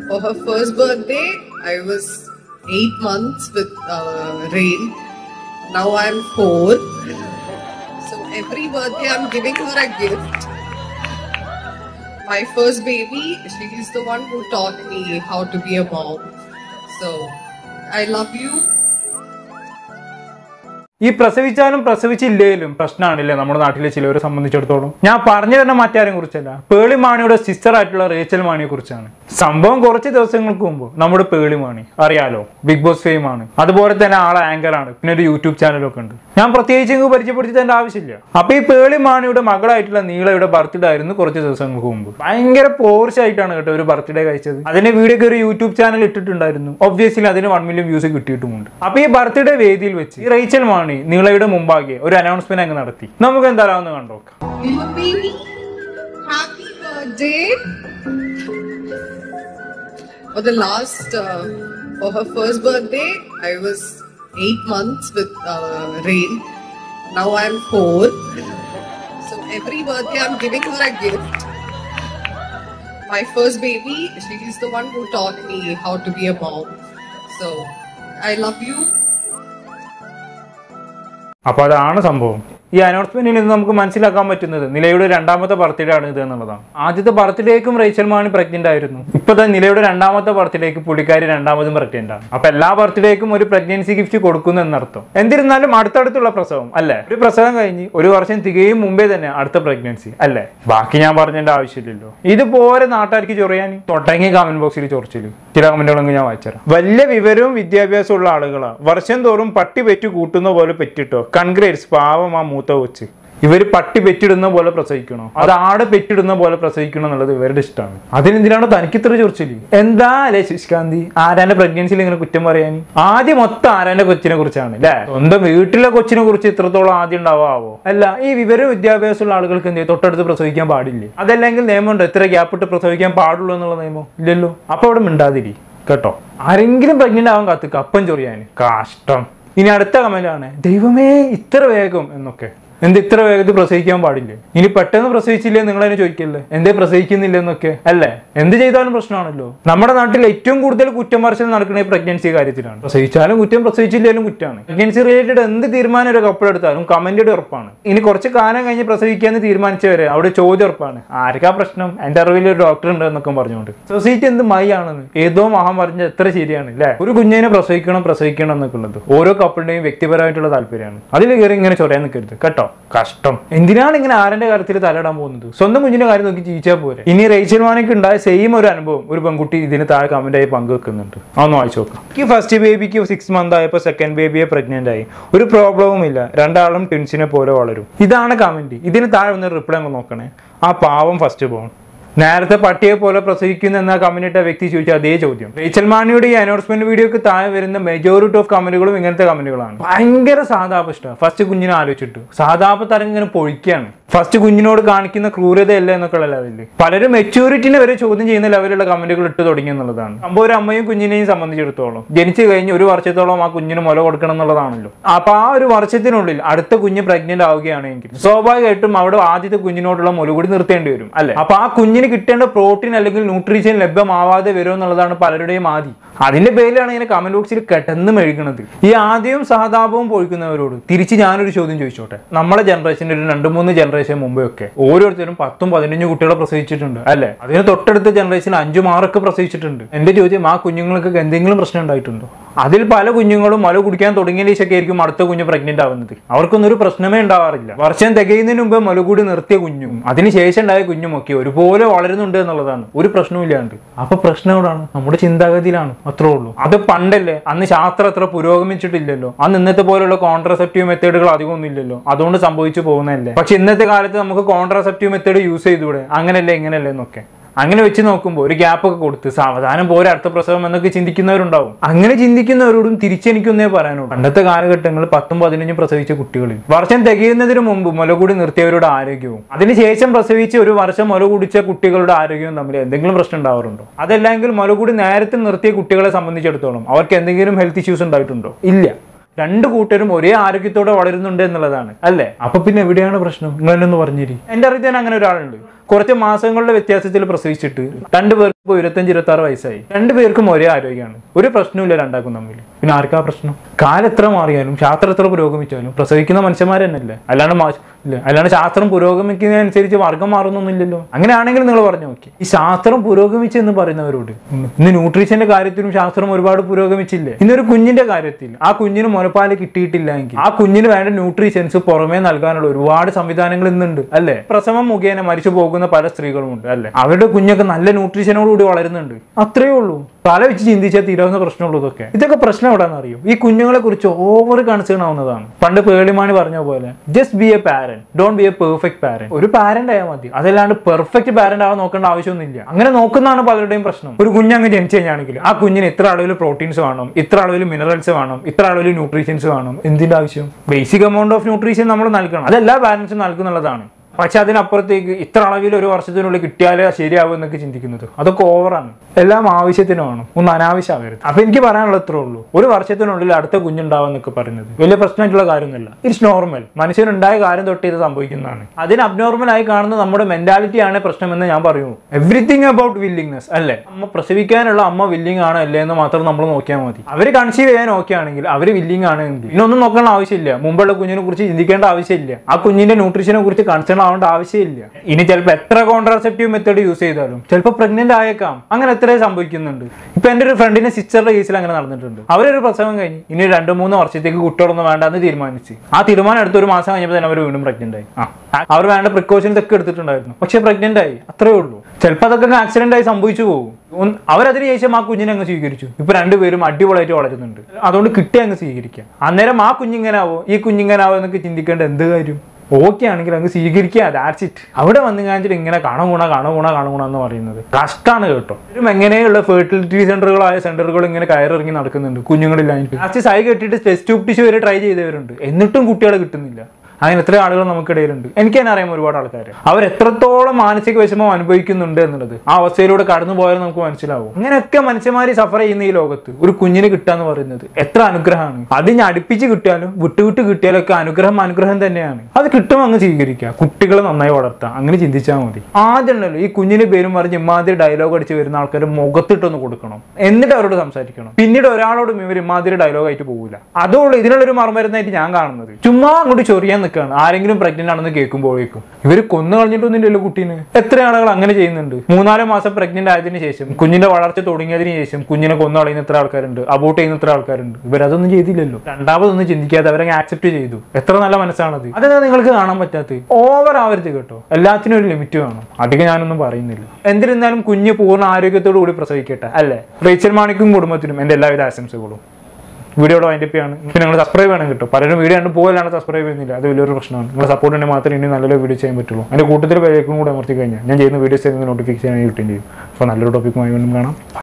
For her first birthday, I was eight months with uh, Rain. Now I'm four. So every birthday, I'm giving her a gift. My first baby, she is the one who taught me how to be a mom. So I love you. ഈ പ്രസവിച്ചാലും പ്രസവിച്ചില്ലേലും പ്രശ്നമാണില്ലേ നമ്മുടെ നാട്ടിലെ ചിലവരെ സംബന്ധിച്ചിടത്തോളം ഞാൻ പറഞ്ഞു തന്നെ മറ്റാരെയും കുറിച്ചല്ല പേളി മാണിയുടെ സിസ്റ്റർ ആയിട്ടുള്ള റേച്ചൽ മാണിയെ കുറിച്ചാണ് സംഭവം കുറച്ച് ദിവസങ്ങൾക്ക് മുമ്പ് നമ്മുടെ പേളി മാണി അറിയാലോ ബിഗ് ബോസ് ഫെയിം ആണ് അതുപോലെ തന്നെ ആളെ ആങ്കർ ആണ് പിന്നെ ഒരു യൂട്യൂബ് ചാനലൊക്കെ ഉണ്ട് ഞാൻ പ്രത്യേകിച്ച് ഇങ്ങ് പരിചയപ്പെടുത്തേണ്ട ആവശ്യമില്ല അപ്പൊ ഈ പേളി മാണിയുടെ മകളായിട്ടുള്ള നീളയുടെ ബർത്ത്ഡേ ആയിരുന്നു കുറച്ച് ദിവസങ്ങൾക്ക് മുമ്പ് ഭയങ്കര പോർച്ചായിട്ടാണ് കേട്ടോ ഒരു ബർത്ത്ഡേ കഴിച്ചത് അതിന്റെ വീഡിയോ ഒരു യൂട്യൂബ് ചാനൽ ഇട്ടിട്ടുണ്ടായിരുന്നു ഒബ്വിയസ്ലി അതിന് വൺ മില്യൺ വ്യൂസ് കിട്ടിയിട്ടുമുണ്ട് അപ്പൊ ഈ ബർത്ത്ഡേ വേദിയിൽ വെച്ച് ഈ റേച്ചൽ മാണി നീളയുടെ മുമ്പാകെ ഒരു അനൗൺസ്മെന്റ് അങ്ങ് നടത്തി നമുക്ക് എന്തായാലും ഒന്ന് കണ്ടോക്കാം Lila baby, happy birthday. For the last, uh, for her first birthday, I was eight months with uh, Rain. Now I'm four. So every birthday, I'm giving her a gift. My first baby, she is the one who taught me how to be a mom. So I love you. അപ്പൊ അതാണ് സംഭവം ഈ അനൗൺസ്മെന്റിൽ നിന്ന് നമുക്ക് മനസ്സിലാക്കാൻ പറ്റുന്നത് നിലയുടെ രണ്ടാമത്തെ ബർത്ത്ഡേ ആണ് ഇത് എന്നുള്ളതാണ് ആദ്യത്തെ ബർത്ത്ഡേക്കും റേച്ചൽ മാണി പ്രഗ്നന്റ് ആയിരുന്നു ഇപ്പത്തെ നിലയുടെ രണ്ടാമത്തെ ബർത്ത്ഡേക്ക് പുള്ളിക്കാരി രണ്ടാമതും പ്രഗ്നന്റ് ആണ് അപ്പൊ എല്ലാ ബർത്ത്ഡേക്കും ഒരു പ്രഗ്നൻസി ഗിഫ്റ്റ് കൊടുക്കുന്നു എന്നർത്ഥം എന്നിരുന്നാലും അടുത്തടുത്തുള്ള പ്രസവം അല്ലേ ഒരു പ്രസവം കഴിഞ്ഞ് ഒരു വർഷം തികയും മുമ്പേ തന്നെ അടുത്ത പ്രഗ്നൻസി അല്ലേ ബാക്കി ഞാൻ പറഞ്ഞതിന്റെ ആവശ്യമില്ലല്ലോ ഇതുപോലെ നാട്ടുകാർക്ക് ചൊറിയാൻ തുടങ്ങിയ കമന്റ് ബോക്സിൽ ചൊറിച്ചില് ചില കമന്റുകളൊക്കെ ഞാൻ വായിച്ചുതരാം വലിയ വിവരവും വിദ്യാഭ്യാസവും ഉള്ള ആളുകളാ വർഷം തോറും പട്ടി പെറ്റു കൂട്ടുന്ന പോലെ പെറ്റിട്ടോ കൺഗ്രേറ്റ്സ് പാവം ആ മൂത്ത കൊച്ച് ഇവര് പട്ടി പെറ്റിടുന്ന പോലെ പ്രസവിക്കണോ അത് ആട് പെറ്റിടുന്ന പോലെ പ്രസവിക്കണം എന്നുള്ളത് ഇവരുടെ ഇഷ്ടമാണ് അതിനെന്തിനാണോ തനിക്ക് ഇത്ര ചൊറിച്ചില് എന്താ അല്ലേ ശുഷ്കാന്തി ആരാന്റെ പ്രഗ്നൻസിയിൽ ഇങ്ങനെ കുറ്റം പറയാൻ ആദ്യം മൊത്തം ആരാന്റെ കൊച്ചിനെ കുറിച്ചാണ് അല്ലേ സ്വന്തം വീട്ടിലെ കൊച്ചിനെ കുറിച്ച് ഇത്രത്തോളം ആദ്യം ഉണ്ടാവാവോ അല്ല ഈ വിവര വിദ്യാഭ്യാസമുള്ള ആളുകൾക്ക് എന്ത് ചെയ്യും? തൊട്ടടുത്ത് പ്രസവിക്കാൻ പാടില്ലേ അതല്ലെങ്കിൽ നിയമമുണ്ട് എത്ര ഗ്യാപ്പ് ഇട്ട് പ്രസവിക്കാൻ പാടുള്ളൂ എന്നുള്ള നിയമം ഇല്ലല്ലോ അപ്പൊ അവിടെ മിണ്ടാതിരി കേട്ടോ ആരെങ്കിലും പ്രഗ്നന്റ് ആവാൻ കാത്തുക അപ്പം ചൊറിയാൻ കാഷ്ടം ഇനി അടുത്ത കമന്റ് ആണ് ദൈവമേ ഇത്ര വേഗം എന്നൊക്കെ എന്ത് ഇത്ര വേഗത്തിൽ പ്രസവിക്കാൻ പാടില്ലേ ഇനി പെട്ടെന്ന് പ്രസവിച്ചില്ലേ നിങ്ങൾ അതിനെ ചോദിക്കല്ലേ എന്തേ പ്രസവിക്കുന്നില്ല എന്നൊക്കെ അല്ലേ എന്ത് ചെയ്താലും പ്രശ്നമാണല്ലോ നമ്മുടെ നാട്ടിൽ ഏറ്റവും കൂടുതൽ കുറ്റം പറച്ചിൽ നടക്കുന്ന പ്രഗ്നൻസി കാര്യത്തിലാണ് പ്രസവിച്ചാലും കുറ്റം പ്രസവിച്ചില്ലെങ്കിലും കുറ്റമാണ് പ്രഗ്നൻസി റിലേറ്റഡ് എന്ത് തീരുമാനം ഒരു കപ്പിൾ എടുത്താലും കമന്റഡ് ഉറപ്പാണ് ഇനി കുറച്ച് കാലം കഴിഞ്ഞ് പ്രസവിക്കാന്ന് തീരുമാനിച്ചവരെ അവിടെ ചോദ്യം ഉറപ്പാണ് ആർക്കാ പ്രശ്നം എന്റെ അറിവിൽ ഒരു ഡോക്ടർ ഉണ്ട് എന്നൊക്കെ പറഞ്ഞുകൊണ്ട് സൊസൈറ്റി എന്ത് മൈ ആണെന്ന് ഏതോ മഹാൻ പറഞ്ഞ എത്ര ശരിയാണ് അല്ലേ ഒരു കുഞ്ഞിനെ പ്രസവിക്കണം പ്രസവിക്കണം എന്നൊക്കെ ഉള്ളത് ഓരോ കപ്പിളിന്റെയും വ്യക്തിപരമായിട്ടുള്ള താല്പര്യമാണ് അതിൽ കയറി ഇങ്ങനെ ചൊറയാൻ നിൽക്കരുത് കേട്ടോ കഷ്ടം എന്തിനാണ് ഇങ്ങനെ ആരന്റെ കാര്യത്തിൽ തലയിടാൻ പോകുന്നത് സ്വന്തം കുഞ്ഞിന്റെ കാര്യം നോക്കി ജീവിച്ചാൽ പോരെ ഇനി റേച്ചൽ മാണിക്ക് ഉണ്ടായ സെയിം ഒരു അനുഭവം ഒരു പെൺകുട്ടി ഇതിന് താഴെ കമന്റ് ആയി പങ്കുവെക്കുന്നുണ്ട് അതൊന്ന് വായിച്ചു നോക്കാം ഈ ഫസ്റ്റ് ബേബിക്ക് സിക്സ് മന്ത് ആയപ്പോൾ സെക്കൻഡ് ബേബിയെ പ്രഗ്നന്റ് ആയി ഒരു പ്രോബ്ലവും ഇല്ല രണ്ടാളും ട്വിൻസിനെ പോലെ വളരും ഇതാണ് കമന്റ് ഇതിന് താഴെ ഒന്ന് റിപ്ലൈ അങ്ങ് നോക്കണേ ആ പാവം ഫസ്റ്റ് ബോൺ നേരത്തെ പട്ടിയെ പോലെ പ്രസവിക്കുന്ന എന്ന കമന്റിട്ട വ്യക്തി ചോദിച്ച അതേ ചോദ്യം റേച്ചൽ മാണിയുടെ ഈ അനൗൺസ്മെന്റ് വീഡിയോക്ക് താഴെ വരുന്ന മെജോറിറ്റി ഓഫ് കമന്റുകളും ഇങ്ങനത്തെ കമന്റുകളാണ് ഭയങ്കര സാധാപ ഫസ്റ്റ് കുഞ്ഞിനെ ആലോചിച്ചിട്ട് സാധാപ തരം ഇങ്ങനെ പൊഴിക്കുകയാണ് ഫസ്റ്റ് കുഞ്ഞിനോട് കാണിക്കുന്ന ക്രൂരതയല്ല എന്നൊക്കെയുള്ള ലെവലിൽ പലരും മെച്യൂരിറ്റിനെ വരെ ചോദ്യം ചെയ്യുന്ന ലെവലുള്ള കമന്റുകൾ ഇട്ട് തുടങ്ങി എന്നുള്ളതാണ് സംഭവം ഒരു അമ്മയും കുഞ്ഞിനെയും സംബന്ധിച്ചിടത്തോളം ജനിച്ചു കഴിഞ്ഞ് ഒരു വർഷത്തോളം ആ കുഞ്ഞിന് മുല കൊടുക്കണം എന്നുള്ളതാണല്ലോ അപ്പൊ ആ ഒരു വർഷത്തിനുള്ളിൽ അടുത്ത കുഞ്ഞ് പ്രഗ്നന്റ് ആവുകയാണെങ്കിൽ സ്വാഭാവികമായിട്ടും അവിടെ ആദ്യത്തെ കുഞ്ഞിനോടുള്ള മുല കൂടി നിർത്തേണ്ടി വരും അല്ലെ അപ്പൊ ആ കുഞ്ഞിന് കിട്ടേണ്ട പ്രോട്ടീൻ അല്ലെങ്കിൽ ന്യൂട്രീഷൻ ലഭ്യമാവാതെ വരും എന്നുള്ളതാണ് പലരുടെയും ആദി അതിന്റെ പേരിലാണ് ഇങ്ങനെ കമന്റ് ബോക്സിൽ കെട്ടെന്ന് മെഴുകണത് ഈ ആദ്യവും സഹതാപവും പൊഴിക്കുന്നവരോട് തിരിച്ച് ഞാനൊരു ചോദ്യം ചോദിച്ചോട്ടെ നമ്മളെ ജനറേഷൻ്റെ ഒരു രണ്ട് മൂന്ന് ജനറേഷൻ മുമ്പേ ഒക്കെ ഓരോരുത്തരും പത്തും പതിനഞ്ചും കുട്ടികളെ പ്രസവിച്ചിട്ടുണ്ട് അല്ലെ അതിന് തൊട്ടടുത്ത ജനറേഷൻ അഞ്ചും ആറൊക്കെ പ്രസവിച്ചിട്ടുണ്ട് എന്റെ ചോദ്യം ആ കുഞ്ഞുങ്ങൾക്ക് എന്തെങ്കിലും പ്രശ്നം ഉണ്ടായിട്ടുണ്ടോ അതിൽ പല കുഞ്ഞുങ്ങളും മല കുടിക്കാൻ തുടങ്ങിയ ശേഷമൊക്കെ ആയിരിക്കും അടുത്ത കുഞ്ഞ് പ്രഗ്നന്റ് ആവുന്നത് അവർക്കൊന്നും ഒരു പ്രശ്നമേ ഉണ്ടാവാറില്ല വർഷം തികയുന്നതിന് മുമ്പ് മുല കൂടി നിർത്തിയ കുഞ്ഞും അതിനുശേഷം ഉണ്ടായ കുഞ്ഞും ഒക്കെ ഒരുപോലെ വളരുന്നുണ്ട് എന്നുള്ളതാണ് ഒരു പ്രശ്നവും ഇല്ലാണ്ട് അപ്പൊ പ്രശ്നം എവിടാണ് നമ്മുടെ ചിന്താഗതിയിലാണ് അത്രേ ഉള്ളൂ അത് പണ്ടല്ലേ അന്ന് ശാസ്ത്രം അത്ര പുരോഗമിച്ചിട്ടില്ലല്ലോ അന്ന് ഇന്നത്തെ പോലുള്ള കോൺട്രസെപ്റ്റീവ് മെത്തേഡുകൾ അധികം ഒന്നും ഇല്ലല്ലോ അതുകൊണ്ട് സംഭവിച്ചു പോകുന്നതല്ലേ പക്ഷെ ഇന്നത്തെ കാലത്ത് നമുക്ക് കോൺട്രസെപ്റ്റീവ് മെത്തേഡ് യൂസ് ചെയ്തൂടെ അങ്ങനല്ലേ ഇങ്ങനല്ലേ എന്നൊക്കെ അങ്ങനെ വെച്ച് നോക്കുമ്പോൾ ഒരു ഗ്യാപ്പ് ഒക്കെ കൊടുത്ത് സാവധാനം പോരെ അടുത്ത പ്രസവം എന്നൊക്കെ ചിന്തിക്കുന്നവരുണ്ടാവും അങ്ങനെ ചിന്തിക്കുന്നവരോടും തിരിച്ചെനിക്കൊന്നേ പറയാനുള്ളൂ പണ്ടത്തെ കാലഘട്ടങ്ങളിൽ പത്തും പതിനഞ്ചും പ്രസവിച്ച കുട്ടികളിൽ വർഷം തികയുന്നതിന് മുമ്പ് മുല കൂടി നിർത്തിയവരുടെ ആരോഗ്യവും അതിനുശേഷം പ്രസവിച്ച് ഒരു വർഷം മുല കുടിച്ച കുട്ടികളുടെ ആരോഗ്യവും തമ്മിൽ എന്തെങ്കിലും പ്രശ്നം ഉണ്ടാവാറുണ്ടോ അതല്ലെങ്കിൽ മുല കൂടി നേരത്തെ നിർത്തിയ കുട്ടികളെ സംബന്ധിച്ചിടത്തോളം അവർക്ക് എന്തെങ്കിലും ഹെൽത്ത് ഇഷ്യൂസ് ഉണ്ടായിട്ടുണ്ടോ ഇല്ല രണ്ട് കൂട്ടരും ഒരേ ആരോഗ്യത്തോടെ വളരുന്നുണ്ട് എന്നുള്ളതാണ് അല്ലേ അപ്പൊ പിന്നെ എവിടെയാണ് പ്രശ്നം നിങ്ങൾ എന്നൊന്ന് പറഞ്ഞിരി എന്റെ അറിയത്തിൽ തന്നെ അങ്ങനെ ഒരാളുണ്ട് കുറച്ച് മാസങ്ങളുടെ വ്യത്യാസത്തിൽ പ്രസവിച്ചിട്ട് രണ്ടു പേർക്ക് ഇപ്പോൾ ഇരുപത്തഞ്ച് ഇരുപത്തി ആറ് വയസ്സായി രണ്ടു പേർക്കും ഒരേ ആരോഗ്യമാണ് ഒരു പ്രശ്നമില്ല രണ്ടാക്കും തമ്മിൽ പിന്നെ ആർക്കാ പ്രശ്നം കാലം എത്ര മാറിയാലും ശാസ്ത്രം എത്ര പുരോഗമിച്ചാലും പ്രസവിക്കുന്ന മനുഷ്യന്മാർ തന്നെയല്ലേ അല്ലാണ്ട് മാ- ഇല്ല അല്ലാണ്ട് ശാസ്ത്രം പുരോഗമിക്കുന്നതനുസരിച്ച് വർഗം മാറുന്നൊന്നുമില്ലല്ലോ അങ്ങനെയാണെങ്കിൽ നിങ്ങൾ പറഞ്ഞു നോക്കി ഈ ശാസ്ത്രം പുരോഗമിച്ചെന്ന് പറയുന്നവരോട് ഉം, ഇന്ന് ന്യൂട്രീഷന്റെ കാര്യത്തിലും ശാസ്ത്രം ഒരുപാട് പുരോഗമിച്ചില്ലേ ഇന്നൊരു കുഞ്ഞിന്റെ കാര്യത്തിൽ ആ കുഞ്ഞിന് മുലപ്പാല് കിട്ടിയിട്ടില്ല എങ്കിൽ ആ കുഞ്ഞിന് വേണ്ട ന്യൂട്രീഷൻസ് പുറമേ നൽകാനുള്ള ഒരുപാട് സംവിധാനങ്ങൾ ഇന്നുണ്ട് അല്ലേ പ്രസവം മുഖേന മരിച്ചു പോകുന്ന പല സ്ത്രീകളും ഉണ്ട് അല്ലേ അവരുടെ കുഞ്ഞൊക്കെ നല്ല ന്യൂട്രീഷനോടുകൂടി വളരുന്നുണ്ട് അത്രയേ ഉള്ളൂ തല വെച്ച് ചിന്തിച്ചാൽ തീരാവുന്ന പ്രശ്നമുള്ളൂ ഇതൊക്കെ ഇതൊക്കെ പ്രശ്നം എവിടെയാണെന്ന് അറിയും ഈ കുഞ്ഞുങ്ങളെ കുറിച്ച് ഓവർ കൺസേൺ ആവുന്നതാണ് പണ്ട് പേളിമാണി പറഞ്ഞ പോലെ just be a parent don't be a perfect parent ഒരു പാരന്റ് ആയാൽ മതി അതല്ലാണ്ട് പെർഫെക്റ്റ് പാരന്റ് ആവാൻ നോക്കേണ്ട ആവശ്യമൊന്നുമില്ല അങ്ങനെ നോക്കുന്നതാണ് പലരുടെയും പ്രശ്നം ഒരു കുഞ്ഞങ്ങ് ജനിച്ചു കഴിഞ്ഞാണെങ്കിൽ ആ കുഞ്ഞിന് ഇത്ര അളവിൽ പ്രോട്ടീൻസ് വേണം ഇത്ര അളവിൽ മിനറൽസ് വേണം ഇത്ര അളവിൽ ന്യൂട്രീഷൻസ് വേണം എന്തിന്റെ ആവശ്യം ബേസിക് എമൗണ്ട് ഓഫ് ന്യൂട്രീഷൻ നമ്മൾ നൽകണം അതെല്ലാ പാരന്റ്സും നൽകുന്നുള്ളതാണ് പക്ഷെ അതിനപ്പുറത്തേക്ക് ഇത്ര അളവിൽ ഒരു വർഷത്തിനുള്ളിൽ കിട്ടിയാലേ ശരിയാവും എന്നൊക്കെ ചിന്തിക്കുന്നത് അതൊക്കെ ഓവറാണ് എല്ലാം ആവശ്യത്തിന് വേണം ഒന്ന് അനാവശ്യമാകരുത് അപ്പൊ എനിക്ക് പറയാനുള്ളത് ഇത്രേ ഉള്ളൂ ഒരു വർഷത്തിനുള്ളിൽ അടുത്ത കുഞ്ഞുണ്ടാവുന്നൊക്കെ പറയുന്നത് വലിയ പ്രശ്നമായിട്ടുള്ള കാര്യമൊന്നുമില്ല ഇറ്റ്സ് നോർമൽ മനുഷ്യനുണ്ടായ കാര്യം തൊട്ട് ഇത് സംഭവിക്കുന്നതാണ് അതിന് അബ്നോർമൽ ആയി കാണുന്ന നമ്മുടെ മെന്റാലിറ്റി ആണ് പ്രശ്നമെന്ന് ഞാൻ പറയുന്നു എവറിത്തിങ് അബൌട്ട് വില്ലിങ്നെസ് അല്ലേ അമ്മ പ്രസവിക്കാനുള്ള അമ്മ വില്ലിങ് ആണ് അല്ലേ എന്ന് മാത്രം നമ്മൾ നോക്കിയാൽ മതി അവർ കൺസീവ് ചെയ്യാൻ ഓക്കെ ആണെങ്കിൽ അവർ വില്ലിങ് ആണെങ്കിൽ പിന്നെ ഒന്നും നോക്കേണ്ട ആവശ്യമില്ല മുമ്പുള്ള കുഞ്ഞിനെ കുറിച്ച് ചിന്തിക്കേണ്ട ആവശ്യമില്ല ആ കുഞ്ഞിന്റെ ന്യൂട്രീഷനെ കുറിച്ച് കൺസേൺ ആവേണ്ട ആവശ്യമില്ല ഇനി ചിലപ്പോൾ എത്ര കോൺട്രാസെപ്റ്റീവ് മെത്തേഡ് യൂസ് ചെയ്താലും ചിലപ്പോൾ പ്രഗ്നന്റ് ആയേക്കാം അങ്ങനെ എത്ര സംഭവിക്കുന്നുണ്ട് ഇപ്പൊ എന്റെ ഒരു ഫ്രണ്ടിന്റെ സിസ്റ്ററുടെ കേസിൽ അങ്ങനെ നടന്നിട്ടുണ്ട് അവരൊരു പ്രസവം കഴിഞ്ഞ് ഇനി രണ്ടു മൂന്ന് വർഷത്തേക്ക് കുട്ടികളൊന്നും വേണ്ടെന്ന് തീരുമാനിച്ച് ആ തീരുമാനം എടുത്ത ഒരു മാസം കഴിഞ്ഞപ്പോൾ തന്നെ അവർ വീണ്ടും പ്രഗ്നന്റ് ആയി ആ അവർ വേണ്ട പ്രിക്കോഷൻസ് ഒക്കെ എടുത്തിട്ടുണ്ടായിരുന്നു പക്ഷെ പ്രഗ്നന്റ് ആയി അത്രേ ഉള്ളൂ ചിലപ്പോൾ അതൊക്കെ ആക്സിഡന്റ് ആയി സംഭവിച്ചു പോകും ഒന്ന് അവരതിന് ശേഷം ആ കുഞ്ഞിനെ അങ്ങ് സ്വീകരിച്ചു ഇപ്പൊ രണ്ടുപേരും അടിപൊളിയായിട്ട് വളരുന്നുണ്ട് അതുകൊണ്ട് കിട്ടി അങ്ങ് സ്വീകരിക്കുക അന്നേരം ആ കുഞ്ഞിങ്ങനാവോ ഈ കുഞ്ഞിങ്ങനാവോ എന്നൊക്കെ ചിന്തിക്കേണ്ട എന്ത് കാര്യം ഓക്കെ ആണെങ്കിൽ അങ്ങ് സ്വീകരിക്കുക ദാറ്റ്സ് ഇറ്റ് അവിടെ വന്നു കഴിഞ്ഞിട്ട് ഇങ്ങനെ കാണ ഗുണ കാണ ഗുണ കാണ ഗുണ എന്ന് പറയുന്നത് കഷ്ടമാണ് കേട്ടോ ഇവരും എങ്ങനെയുള്ള ഫെർട്ടിലിറ്റി സെന്ററുകളായ സെന്ററുകൾ ഇങ്ങനെ കയറിറങ്ങി നടക്കുന്നുണ്ട് കുഞ്ഞുങ്ങളില്ലായിട്ട് ലാസ്റ്റ് സൈ കെട്ടിയിട്ട് ടെസ്റ്റ് ട്യൂബ് ടിഷ്യൂ വരെ ട്രൈ ചെയ്തവരുണ്ട് എന്നിട്ടും കുട്ടികളെ കിട്ടുന്നില്ല അങ്ങനെ എത്ര ആളുകൾ നമുക്കിടയിലുണ്ട് എനിക്ക് തന്നെ അറിയാം ഒരുപാട് ആൾക്കാർ അവർ എത്രത്തോളം മാനസിക വിഷമം അനുഭവിക്കുന്നുണ്ട് എന്നുള്ളത് ആ അവസ്ഥയിലൂടെ കടന്നു പോയാൽ നമുക്ക് മനസ്സിലാവും അങ്ങനെയൊക്കെ മനുഷ്യന്മാര് സഫർ ചെയ്യുന്ന ഈ ലോകത്ത് ഒരു കുഞ്ഞിന് കിട്ടാന്ന് പറയുന്നത് എത്ര അനുഗ്രഹമാണ് അത് ഞാൻ അടുപ്പിച്ച് കിട്ടിയാലും വിട്ട് വിട്ട് കിട്ടിയാലും ഒക്കെ അനുഗ്രഹം അനുഗ്രഹം തന്നെയാണ് അത് കിട്ടും അങ്ങ് സ്വീകരിക്കുക കുട്ടികളെ നന്നായി വളർത്താം അങ്ങനെ ചിന്തിച്ചാൽ മതി ആദ്യം ഉണ്ടല്ലോ ഈ കുഞ്ഞിന് പേരും പറഞ്ഞ് ഇമാതിരി ഡയലോഗ് അടിച്ച് വരുന്ന ആൾക്കാർ മുഖത്തിട്ടൊന്ന് കൊടുക്കണം എന്നിട്ട് അവരോട് സംസാരിക്കണം പിന്നീട് ഒരാളോടും ഇവർ ഇമാതിരി ഡയലോഗ് ആയിട്ട് പോകില്ല അതുകൊണ്ട് ഇതിനുള്ളൊരു മറുമരുന്നായിട്ട് ഞാൻ കാണുന്നത് ചുമ്മാ അങ്ങോട്ട് ചൊറിയാൻ നിൽക്കുകയാണ് ആരെങ്കിലും പ്രഗ്നന്റ് ആണെന്ന് കേൾക്കുമ്പോഴേക്കും ഇവർ കൊന്നു കളഞ്ഞിട്ടൊന്നുമില്ലല്ലോ കുട്ടീനെ എത്ര ആളുകൾ അങ്ങനെ ചെയ്യുന്നുണ്ട് മൂന്നാല് മാസം പ്രഗ്നന്റ് ആയതിനു ശേഷം കുഞ്ഞിന്റെ വളർച്ച തുടങ്ങിയതിന് ശേഷം കുഞ്ഞിനെ കൊന്നു കളയുന്ന എത്ര ആൾക്കാരുണ്ട് അബോട്ട് ചെയ്യുന്ന എത്ര ആൾക്കാരുണ്ട് ഇവരതൊന്നും ചെയ്തില്ലല്ലോ രണ്ടാമതൊന്നും ചിന്തിക്കാതെ അവരങ്ങ് ആക്സെപ്റ്റ് ചെയ്തു എത്ര നല്ല മനസ്സാണത് അതെന്താ നിങ്ങൾക്ക് കാണാൻ പറ്റാത്തത് ഓവർ ആവരുത് കേട്ടോ എല്ലാത്തിനും ഒരു ലിമിറ്റ് വേണം അധികം ഞാനൊന്നും പറയുന്നില്ല എന്നിരുന്നാലും കുഞ്ഞ് പൂർണ്ണ ആരോഗ്യത്തോടു കൂടി പ്രസവിക്കട്ടെ അല്ലേ റേച്ചൽ മാണിക്കും കുടുംബത്തിനും എന്റെ എല്ലാവിധ ആശംസകളും വീഡിയോയുടെ വൈൻഡപ്പിയാണ് പിന്നെ നിങ്ങൾ സബ്സ്ക്രൈബ് ചെയ്യണം കിട്ടും പലരും വീഡിയോ കണ്ട് പോകലാണ് സബ്സ്ക്രൈബ് ചെയ്യുന്നില്ല അത് വലിയൊരു പ്രശ്നമാണ് നിങ്ങളുടെ സപ്പോർട്ട് ഉണ്ടെങ്കിൽ മാത്രമേ ഇനി നല്ലൊരു വീഡിയോ ചെയ്യാൻ പറ്റുള്ളൂ അതിന്റെ കൂട്ടത്തിൽ പേരേക്കും കൂടെ അമർത്തി കഴിഞ്ഞാൽ ഞാൻ ചെയ്യുന്ന വീഡിയോസ് നോട്ടിഫിക്കേഷൻ കിട്ടുകയും ചെയ്യും അപ്പോൾ നല്ലൊരു ടോപ്പിക്കുമായി വീണ്ടും കാണാം